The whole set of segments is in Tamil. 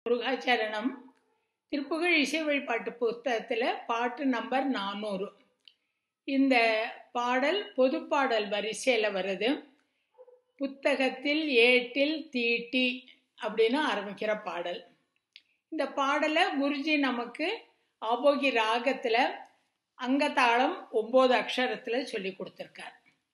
முருகாச்சரணம் திருப்புகழ் இசை வழிபாட்டு புத்தகத்தில் பாட்டு நம்பர் நானூறு இந்த பாடல் பொதுப்பாடல் வரிசையில் வருது புத்தகத்தில் ஏட்டில் தீட்டி அப்படின்னு ஆரம்பிக்கிற பாடல் இந்த பாடலை குருஜி நமக்கு ஆபோகி ராகத்தில் அங்கதாளம் ஒம்பது அக்ஷரத்தில் சொல்லி கொடுத்துருக்கார்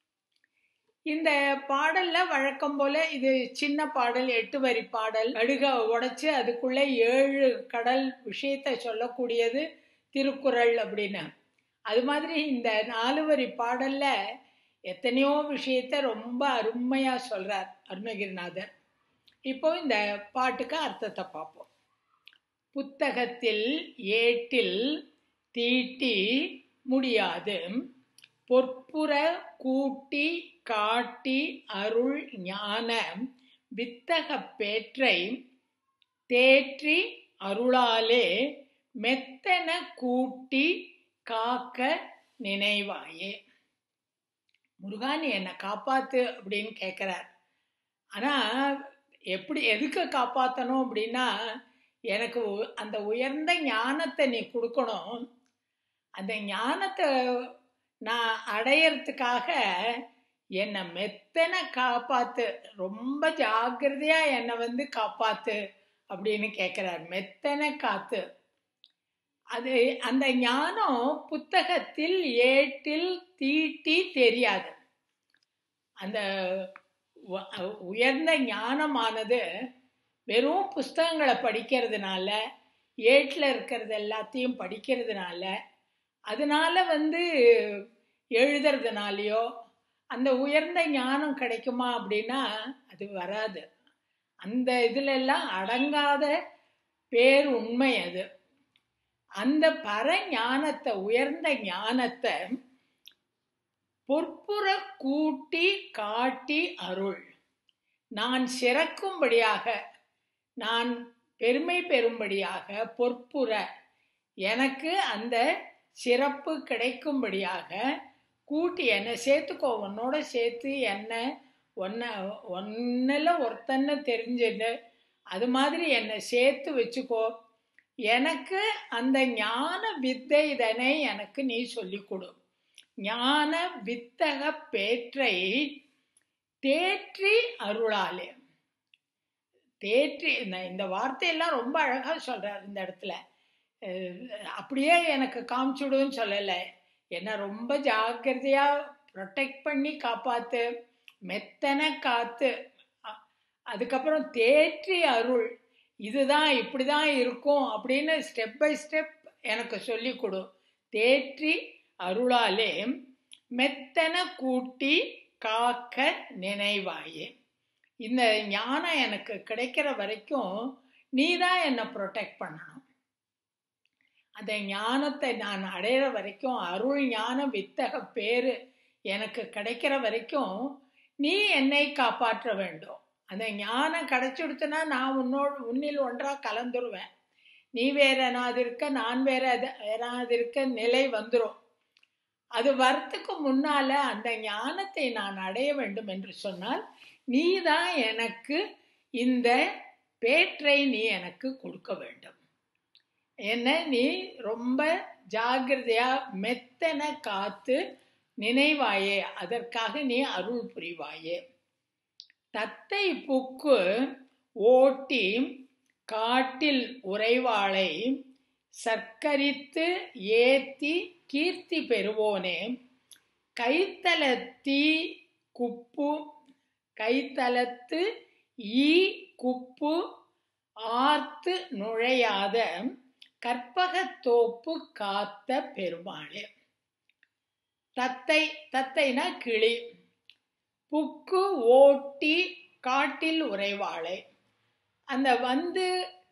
இந்த பாடல்ல வழக்கம் போல இது சின்ன பாடல் எட்டு வரி பாடல் கடுக உடைச்சு அதுக்குள்ள ஏழு கடல் விஷயத்தை சொல்லக்கூடியது திருக்குறள் அப்படின்னு அது மாதிரி இந்த நாலு வரி பாடல்ல எத்தனையோ விஷயத்த ரொம்ப அருமையா சொல்றார் அருணகிரிநாதர் இப்போ இந்த பாட்டுக்கு அர்த்தத்தை பார்ப்போம் புத்தகத்தில் ஏட்டில் தீட்டி முடியாது பொற்புற கூட்டி காட்டி அருள் ஞான வித்தக பேற்றை தேற்றி அருளாலே மெத்தன கூட்டி காக்க நினைவாயே முருகா நீ என்னை காப்பாத்து அப்படின்னு கேட்குறார் ஆனால் எப்படி எதுக்கு காப்பாற்றணும் அப்படின்னா எனக்கு அந்த உயர்ந்த ஞானத்தை நீ கொடுக்கணும் அந்த ஞானத்தை நான் அடையறதுக்காக என்னை மெத்தனை காப்பாத்து ரொம்ப ஜாக்கிரதையா என்னை வந்து காப்பாத்து அப்படின்னு கேட்கிறார் மெத்தனை காத்து அது அந்த ஞானம் புத்தகத்தில் ஏட்டில் தீட்டி தெரியாது அந்த உயர்ந்த ஞானமானது வெறும் புஸ்தகங்களை படிக்கிறதுனால ஏட்டில் இருக்கிறது எல்லாத்தையும் படிக்கிறதுனால அதனால வந்து எழுதுறதுனாலையோ அந்த உயர்ந்த ஞானம் கிடைக்குமா அப்படின்னா அது வராது அந்த இதுல எல்லாம் அடங்காத பேர் உண்மை அது அந்த பர ஞானத்தை உயர்ந்த ஞானத்தை பொற்புற கூட்டி காட்டி அருள் நான் சிறக்கும்படியாக நான் பெருமை பெறும்படியாக பொற்புற எனக்கு அந்த சிறப்பு கிடைக்கும்படியாக கூட்டி என்னை சேர்த்துக்கோ உன்னோட சேர்த்து என்ன ஒன்ன ஒன்னில் ஒருத்தன்னு தெரிஞ்சுன்னு அது மாதிரி என்னை சேர்த்து வச்சுக்கோ எனக்கு அந்த ஞான வித்தை இதனை எனக்கு நீ சொல்லி கொடு ஞான வித்தக பேற்றை தேற்றி அருளாலே தேற்றி இந்த வார்த்தையெல்லாம் ரொம்ப அழகாக சொல்கிறார் இந்த இடத்துல அப்படியே எனக்கு காமிச்சுடுன்னு சொல்லலை என்னை ரொம்ப ஜாக்கிரதையாக ப்ரொடெக்ட் பண்ணி காப்பாற்று மெத்தனை காத்து அதுக்கப்புறம் தேற்றி அருள் இதுதான் இப்படி தான் இருக்கும் அப்படின்னு ஸ்டெப் பை ஸ்டெப் எனக்கு சொல்லி கொடு தேற்றி அருளாலே மெத்தன கூட்டி காக்க நினைவாயே இந்த ஞானம் எனக்கு கிடைக்கிற வரைக்கும் நீ தான் என்னை ப்ரொடெக்ட் பண்ணணும் அந்த ஞானத்தை நான் அடையிற வரைக்கும் அருள் ஞான வித்தக பேரு எனக்கு கிடைக்கிற வரைக்கும் நீ என்னை காப்பாற்ற வேண்டும் அந்த ஞானம் கிடைச்சுடுத்துனா நான் உன்னோடு உன்னில் ஒன்றாக கலந்துருவேன் நீ வேற இருக்க நான் வேற வேறாதிருக்க நிலை வந்துடும் அது வரத்துக்கு முன்னால அந்த ஞானத்தை நான் அடைய வேண்டும் என்று சொன்னால் நீ தான் எனக்கு இந்த பேற்றை நீ எனக்கு கொடுக்க வேண்டும் என்ன நீ ரொம்ப ஜாகிரதையா மெத்தன காத்து நினைவாயே அதற்காக நீ அருள் புரிவாயே தத்தை புக்கு ஓட்டி காட்டில் உறைவாளை சர்க்கரித்து ஏத்தி கீர்த்தி பெறுவோனே கைத்தலத்தீ குப்பு கைத்தலத்து ஈ குப்பு ஆர்த்து நுழையாத கற்பகத்தோப்பு காத்த பெருமாளே தத்தை தத்தைனா கிளி புக்கு ஓட்டி காட்டில் உறைவாளை அந்த வந்து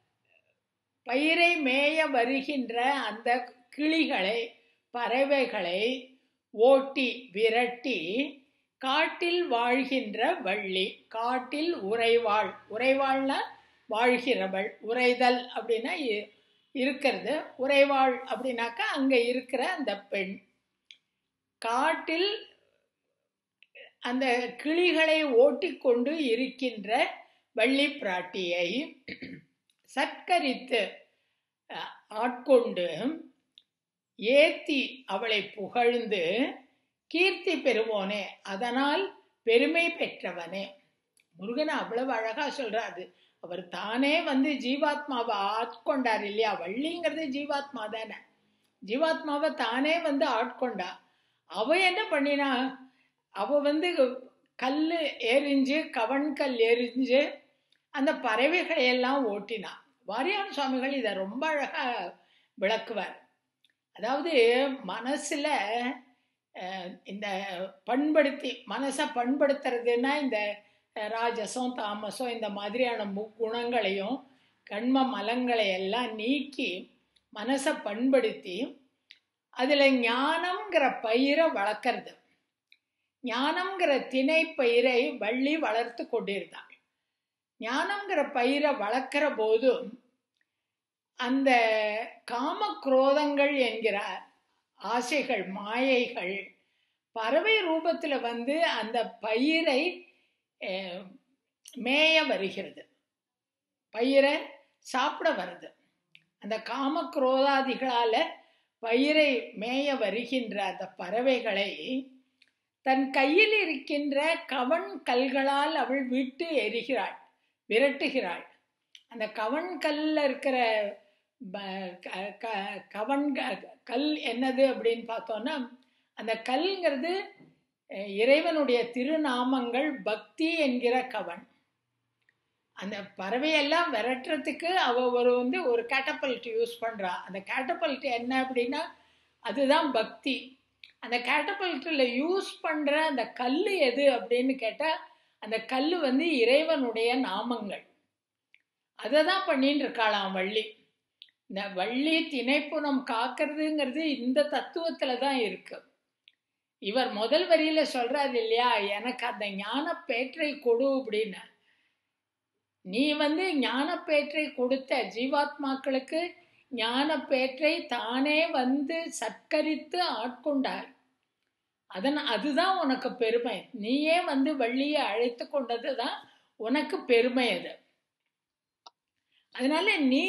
பயிரை மேய வருகின்ற அந்த கிளிகளை பறவைகளை ஓட்டி விரட்டி காட்டில் வாழ்கின்ற வள்ளி காட்டில் உறைவாள் உறைவாள்னா வாழ்கிறவள் உறைதல் அப்படின்னா இருக்கிறது உறைவாள் அப்படின்னாக்கா அங்கே இருக்கிற அந்த பெண் காட்டில் அந்த கிளிகளை ஓட்டிக்கொண்டு இருக்கின்ற வள்ளி பிராட்டியை சத்கரித்து அஹ், ஆட்கொண்டு ஏத்தி அவளை புகழ்ந்து கீர்த்தி பெறுவோனே அதனால் பெருமை பெற்றவனே முருகன் அவ்வளவு அழகா சொல்றாரு அவர் தானே வந்து ஜீவாத்மாவை ஆட்கொண்டார் இல்லையா வள்ளிங்கிறது ஜீவாத்மா தானே ஜீவாத்மாவை தானே வந்து ஆட்கொண்டா அவ என்ன பண்ணினா அவ வந்து கல் எரிஞ்சு கவன் கல் எரிஞ்சு அந்த பறவைகளை எல்லாம் ஓட்டினா வாரியான் சுவாமிகள் இதை ரொம்ப அழகா விளக்குவார் அதாவது மனசுல அஹ், இந்த பண்படுத்தி மனசை பண்படுத்துறதுன்னா இந்த அஹ், ராஜசம் தாமசம் இந்த மாதிரியான முக்குணங்களையும் கண்ம மலங்களை எல்லாம் நீக்கி மனசை பண்படுத்தி அதில் ஞானம்ங்கிற பயிரை வளர்க்கறது ஞானம்ங்கிற திணை பயிரை வள்ளி வளர்த்து கொண்டிருந்தாள் ஞானம்ங்கிற பயிரை வளர்க்கிற போதும் அந்த காம குரோதங்கள் என்கிற ஆசைகள் மாயைகள் பறவை ரூபத்தில் வந்து அந்த பயிரை அஹ், மேய வருகிறது பயிரை சாப்பிட வருது அந்த காம குரோதாதிகளால பயிரை மேய வருகின்ற அந்த பறவைகளை தன் கையில் இருக்கின்ற கவன் கல்களால் அவள் விட்டு எரிகிறாள் விரட்டுகிறாள் அந்த கவன் கல்ல இருக்கிற ப- க- க- கவன் க- கல் என்னது அப்படின்னு பார்த்தோன்னா அந்த கல்ங்கிறது அஹ், இறைவனுடைய திருநாமங்கள் பக்தி என்கிற கவன் அந்த பறவையெல்லாம் விரட்டுறதுக்கு அவ ஒரு வந்து ஒரு கேட்டபல்ட் யூஸ் பண்றா அந்த கேட்டபல்ட் என்ன அப்படின்னா அதுதான் பக்தி அந்த கேட்டபல்ட்டில் யூஸ் பண்ற அந்த கல் எது அப்படின்னு கேட்டா அந்த கல் வந்து இறைவனுடைய நாமங்கள் அதை தான் பண்ணிட்டு இருக்காளாம் வள்ளி இந்த வள்ளி திணைப்புணம் காக்கிறதுங்கிறது இந்த தத்துவத்துல தான் இருக்கு இவர் முதல் வரியில சொல்றாரு இல்லையா எனக்கு அந்த ஞான பேற்றை கொடு அப்படின்னு நீ வந்து ஞானப்பேற்றை கொடுத்த ஜீவாத்மாக்களுக்கு ஞானப்பேற்றை தானே வந்து சத்கரித்து ஆட்கொண்டாய் அதன் அதுதான் உனக்கு பெருமை நீயே வந்து வள்ளியை அழைத்து கொண்டது தான் உனக்கு பெருமை அது அதனால நீ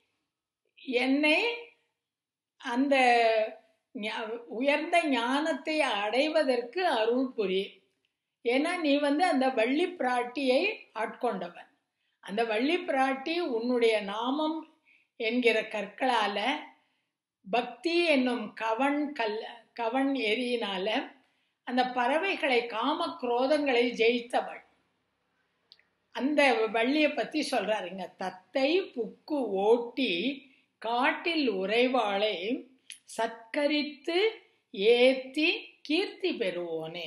என்னை அந்த ஞா- உயர்ந்த ஞானத்தை அடைவதற்கு அருள் புரி ஏன்னா நீ வந்து அந்த வள்ளி பிராட்டியை ஆட்கொண்டவன் அந்த வள்ளி பிராட்டி உன்னுடைய நாமம் என்கிற கற்களால பக்தி என்னும் கவன் கல் கவன் எரியினால அந்த பறவைகளை காம குரோதங்களை ஜெயித்தவள் அந்த வள்ளியை பத்தி சொல்றாருங்க தத்தை புக்கு ஓட்டி காட்டில் உறைவாளை சத்கரித்து ஏத்தி கீர்த்தி பெறுவோனே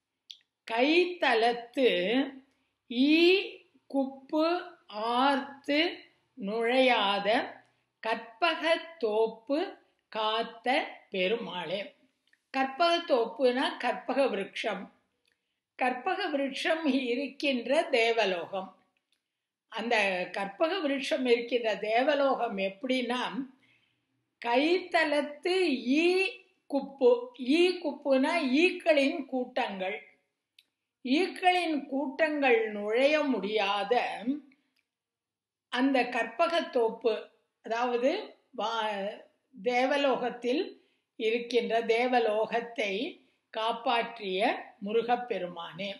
கைத்தலத்து ஈ குப்பு ஆர்த்து நுழையாத கற்பகத் தோப்பு காத்த பெருமாளே கற்பக தோப்புனா கற்பக விருட்சம் கற்பக விருட்சம் இருக்கின்ற தேவலோகம் அந்த கற்பக விருட்சம் இருக்கின்ற தேவலோகம் எப்படின்னா கைத்தலத்து ஈ குப்பு ஈ குப்புனா ஈக்களின் கூட்டங்கள் ஈக்களின் கூட்டங்கள் நுழைய முடியாத அந்த கற்பகத்தோப்பு அதாவது வா- தேவலோகத்தில் இருக்கின்ற தேவலோகத்தை காப்பாற்றிய முருகப்பெருமானே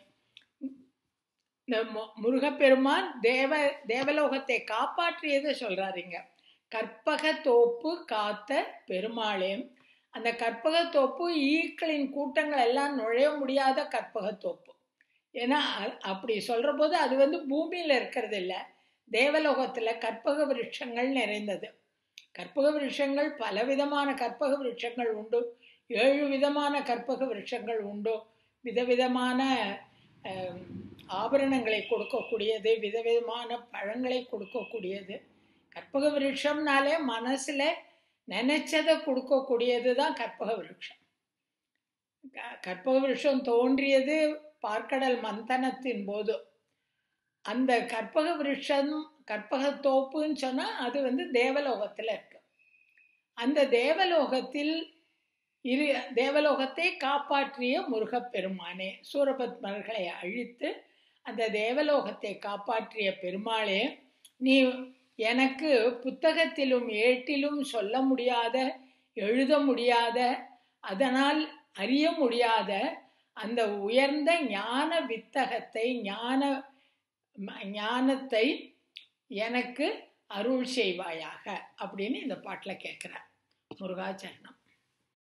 இந்த மு- முருகப்பெருமான் தேவ தேவலோகத்தை காப்பாற்றியதை சொல்றாருங்க கற்பகத்தோப்பு காத்த பெருமாளே அந்த கற்பகத்தோப்பு ஈக்களின் கூட்டங்கள் எல்லாம் நுழைய முடியாத கற்பகத்தோப்பு ஏன்னா அ- அப்படி சொல்ற போது அது வந்து பூமியில இருக்கிறது இல்ல தேவலோகத்துல கற்பக விருட்சங்கள் நிறைந்தது கற்பக விருட்சங்கள் பலவிதமான கற்பக விருட்சங்கள் உண்டு ஏழு விதமான கற்பக விருட்சங்கள் உண்டு விதவிதமான அஹ், ஆபரணங்களை கொடுக்கக்கூடியது விதவிதமான பழங்களை கொடுக்கக்கூடியது கற்பக விருட்சம்னாலே மனசுல நினைச்சதை கொடுக்கக்கூடியது தான் கற்பக விருட்சம் க- கற்பக விருட்சம் தோன்றியது பார்க்கடல் மந்தனத்தின் போது அந்த கற்பக விருட்சம் கற்பக தோப்புன்னு சொன்னா அது வந்து தேவலோகத்துல இருக்கு அந்த தேவலோகத்தில் இரு தேவலோகத்தை காப்பாற்றிய முருகப்பெருமானே சூரபத்மர்களை அழித்து அந்த தேவலோகத்தை காப்பாற்றிய பெருமாளே நீ எனக்கு புத்தகத்திலும் ஏட்டிலும் சொல்ல முடியாத எழுத முடியாத அதனால் அறிய முடியாத அந்த உயர்ந்த ஞான வித்தகத்தை ஞான ஞானத்தை எனக்கு அருள் செய்வாயாக அப்படின்னு இந்த பாட்டில் கேட்குறேன் முருகாச்சரணம்